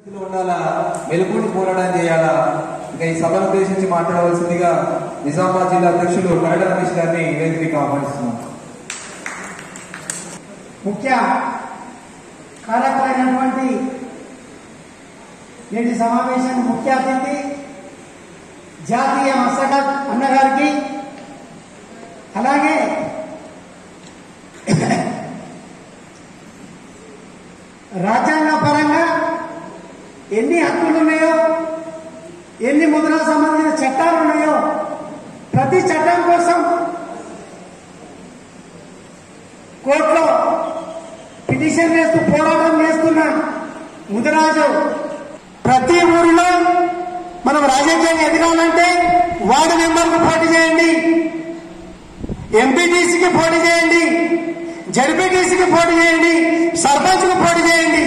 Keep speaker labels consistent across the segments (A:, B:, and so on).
A: స్థితిలో ఉండాలా మెలుకుని పోరాటం చేయాలా ఇంకా ఈ సభను ఉద్దేశించి మాట్లాడవలసిందిగా నిజామాబాద్ జిల్లా అధ్యక్షులు కరడ రమేష్ గారిని వేదికకి ఆహ్వానిస్తున్నాం
B: ముఖ్య కారకులైనటువంటి నేటి సమావేశానికి ముఖ్య అతిథి జాతీయ మసగత్ అన్నగారికి అలాగే రాజ్యాంగ పరంగా ఎన్ని హక్కులు ఉన్నాయో ఎన్ని ముద్రా సంబంధించిన చట్టాలు ఉన్నాయో ప్రతి చట్టం కోసం కోర్టులో పిటిషన్ వేస్తూ పోరాటం చేస్తున్న ముదిరాజు ప్రతి ఊరిలో మనం రాజకీయంగా ఎదగాలంటే వార్డు మెంబర్కు పోటీ చేయండి ఎంపీటీసీకి పోటీ చేయండి జడ్పీటీసీకి పోటీ చేయండి సర్పంచ్కి పోటీ చేయండి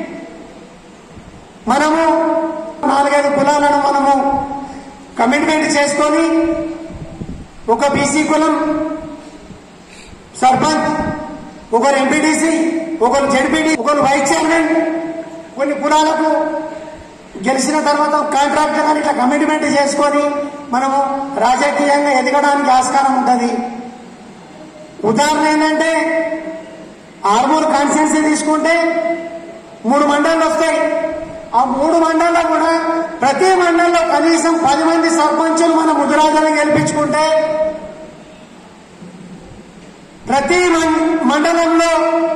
B: మనము నాలుగైదు కులాలను మనము కమిట్మెంట్ చేసుకొని ఒక బీసీ కులం సర్పంచ్ ఒకరు ఎంపీటీసీ ఒకరు జడ్పీటీ ఒకరు వైస్ చైర్మన్ కొన్ని కులాలకు గెలిచిన తర్వాత కాంట్రాక్టర్ అని ఇట్లా కమిట్మెంట్ చేసుకొని మనము రాజకీయంగా ఎదగడానికి ఆస్కారం ఉంటుంది ఉదాహరణ ఏంటంటే ఆర్మూర్ కాన్స్టిట్యున్సీ తీసుకుంటే మూడు మండళ్ళు వస్తాయి ఆ మూడు మండల్లో కూడా ప్రతి మండలంలో కనీసం పది మంది సర్పంచులు మన ముదిరాజులను గెలిపించుకుంటే ప్రతి మం- మండలంలో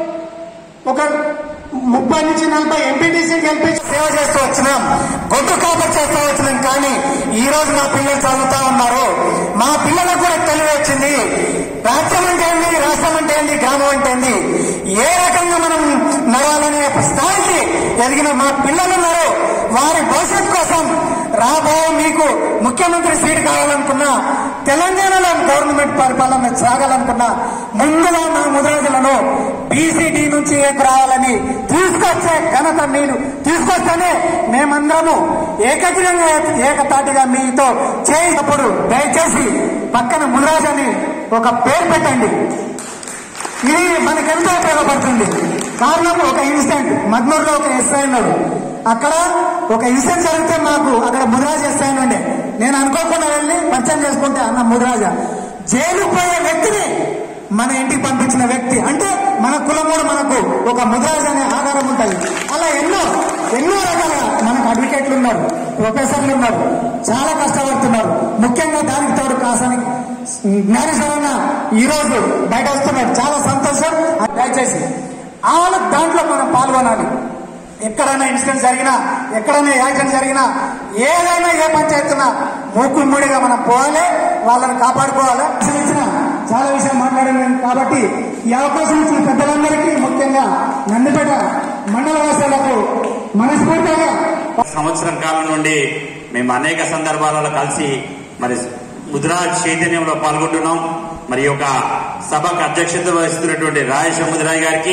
B: ఒక ముప్పై నుంచి నలభై ఎంపీటీసీ గెలిపించి సేవ చేస్తూ వచ్చినాం గొంతు కాపర్ చేస్తూ వచ్చినాం కానీ ఈ రోజు మా పిల్లలు చదువుతా ఉన్నారు మా పిల్లలకు కూడా తెలివి వచ్చింది రాష్ట్రం అంటే ఏంది రాష్ట్రం అంటే ఏంది గ్రామం అంటే ఏంది ఏ రకంగా మనం నడాలనే స్థాయికి ఎదిగిన మా పిల్లలు ఉన్నారు వారి భవిష్యత్ కోసం రాబోయే మీకు ముఖ్యమంత్రి సీట్ కావాలనుకున్నా తెలంగాణలో గవర్నమెంట్ పరిపాలన సాగాలనుకున్నా ముందుగా మా ముద్రాజులను బీసీడీ నుంచి ఏకు రావాలని తీసుకొచ్చే ఘనత మీరు తీసుకొస్తేనే మేమందరము ఏకగ్రంగా ఏకతాటిగా మీతో చేసినప్పుడు దయచేసి పక్కన ముద్రాజ్ అని ఒక పేరు పెట్టండి ఇది మనకెంతో ఉపయోగపడుతుంది కారణం ఒక ఇన్సిడెంట్ మద్నూరులో ఒక ఎస్ఐ ఉన్నాడు అక్కడ ఒక ఇన్సిడెంట్ జరిగితే మాకు అక్కడ ముదిరాజు ఎస్ఐ ఉండే నేను అనుకోకుండా వెళ్ళి పరిచయం చేసుకుంటే అన్న ముదిరాజ జైలు పోయే వ్యక్తిని మన ఇంటికి పంపించిన వ్యక్తి అంటే మన కులం కూడా మనకు ఒక ముద్రాజ్ అనే ఆధారం ఉంటుంది అలా ఎన్నో ఎన్నో రకాల మనకు అడ్వకేట్లు ఉన్నారు ప్రొఫెసర్లు ఉన్నారు చాలా కష్టపడుతున్నారు ముఖ్యంగా దానికి తోడు కాసానికి జ్ఞానేశ్వరన్న ఈ రోజు బయట వస్తున్నాడు చాలా సంతోషం దయచేసి వాళ్ళ దాంట్లో మనం పాల్గొనాలి ఎక్కడైనా ఇన్సిడెంట్ జరిగినా ఎక్కడైనా యాక్సిడెంట్ జరిగినా ఏదైనా ఏ పంచాయతీనా మూకులు మూడిగా మనం పోవాలి వాళ్ళని కాపాడుకోవాలి అసలు ఇచ్చిన చాలా విషయాలు మాట్లాడాను కాబట్టి ఈ అవకాశం ఇచ్చిన పెద్దలందరికీ ముఖ్యంగా నందిపేట మండల వాసులకు మనస్ఫూర్తిగా
C: సంవత్సరం కాలం నుండి మేము అనేక సందర్భాలలో కలిసి మరి ముద్రాజ్ చైతన్యంలో పాల్గొంటున్నాం మరి ఈ యొక్క సభకు అధ్యక్షత వహిస్తున్నటువంటి రాజేశ్వర ముదిరాజ్ గారికి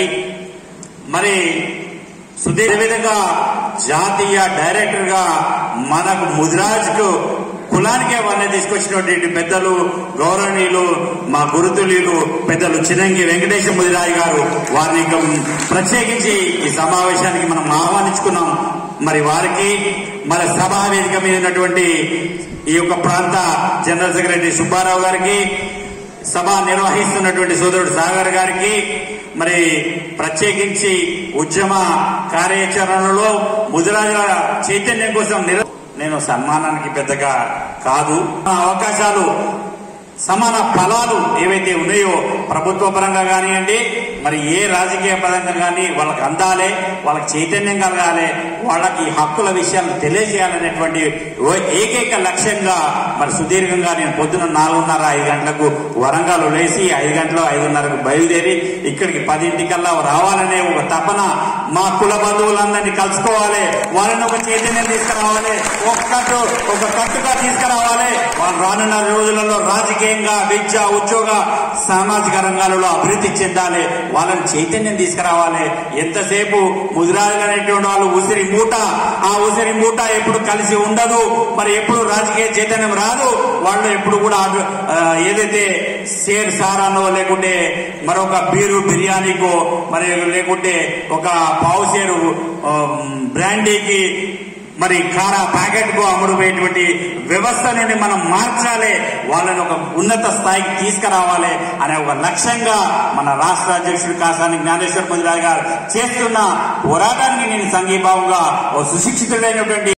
C: మరి సుదీర్ విధంగా జాతీయ డైరెక్టర్ గా మనకు ముదిరాజ్ కు కులానికే వాళ్ళని తీసుకొచ్చినటువంటి పెద్దలు గౌరవనీయులు మా గురుతులీలు పెద్దలు చిరంగి వెంకటేశ్వర ముదిరాజ్ గారు వారిని ఇక ప్రత్యేకించి ఈ సమావేశానికి మనం ఆహ్వానించుకున్నాం మరి వారికి మన సభా వేదిక మీద ఉన్నటువంటి ఈ యొక్క ప్రాంత జనరల్ సెక్రటరీ సుబ్బారావు గారికి సభ నిర్వహిస్తున్నటువంటి సోదరుడు సాగర్ గారికి మరి ప్రత్యేకించి ఉద్యమ కార్యాచరణలో ముదిరాజుల చైతన్యం కోసం నిర- నేను సన్మానానికి పెద్దగా కాదు ఆ అవకాశాలు సమాన ఫలాలు ఏవైతే ఉన్నాయో ప్రభుత్వ పరంగా కానివ్వండి మరి ఏ రాజకీయ పరంగా కానీ వాళ్ళకి అందాలి వాళ్ళకి చైతన్యం కలగాలి వాళ్ళకి ఈ హక్కుల విషయాలు తెలియజేయాలనేటువంటి ఓ- ఏకైక లక్ష్యంగా మరి సుదీర్ఘంగా నేను పొద్దున నాలుగున్నర ఐదు గంటలకు వరంగల్ లేచి ఐదు గంటలు ఐదున్నరకు బయలుదేరి ఇక్కడికి పదింటికల్లా రావాలనే ఒక తపన మా కుల బంధువులందరినీ కలుసుకోవాలి వాళ్ళని ఒక చైతన్యం తీసుకురావాలి ఒక కట్టు ఒక కట్టుగా తీసుకురావాలి వాళ్ళు రానున్న రోజులలో రాజకీయంగా విద్య ఉద్యోగ సామాజిక రంగాలలో అభివృద్ధి చెందాలి వాళ్ళని చైతన్యం తీసుకురావాలి ఎంతసేపు ముదిరాజులు అనేటువంటి వాళ్ళు ఉసిరి మూట ఆ ఉసిరి మూట ఎప్పుడు కలిసి ఉండదు మరి ఎప్పుడు రాజకీయ చైతన్యం రాదు వాళ్ళు ఎప్పుడు కూడా ఆర్డర్- ఆ, ఏదైతే షేర్ సారానో లేకుంటే మరొక బీరు బిర్యానీకో మరి లేకుంటే ఒక పావు షేరు ఆ, బ్రాండీకి మరి కారా ప్యాకెట్ కు అమ్ముడుపోయేటువంటి వ్యవస్థ నుండి మనం మార్చాలి వాళ్ళని ఒక ఉన్నత స్థాయికి తీసుకురావాలి అనే ఒక లక్ష్యంగా మన రాష్ట్ర అధ్యక్షుడు కాసాని జ్ఞానేశ్వర ముదిరాజ్ గారు చేస్తున్న పోరాటానికి నేను సంఘీభావంగా ఓ సుశిక్షితుడైనటువంటి